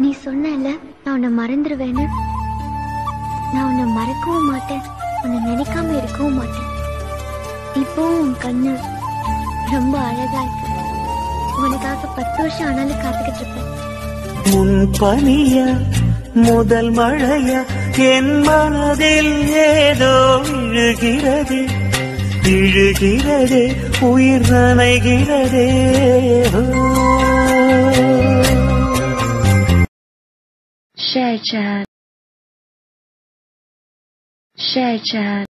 நீ சொன்னல நான் உன்னை மறந்துடுவேன்னு நான் உன்னை மறக்கவும் மாட்டேன் உன்னை நினைக்காம இருக்கவும் மாட்டேன் இப்போ உன் கண்ணு ரொம்ப அழகா இருக்கு உனக்காக பத்து வருஷம் ஆனாலும் காத்துக்கிட்டு இருப்பேன் முன் பனிய முதல் மழைய என் மனதில் ஏதோ விழுகிறது விழுகிறதே உயிர் நனைகிறதே ஓ. Share chat. Share chat.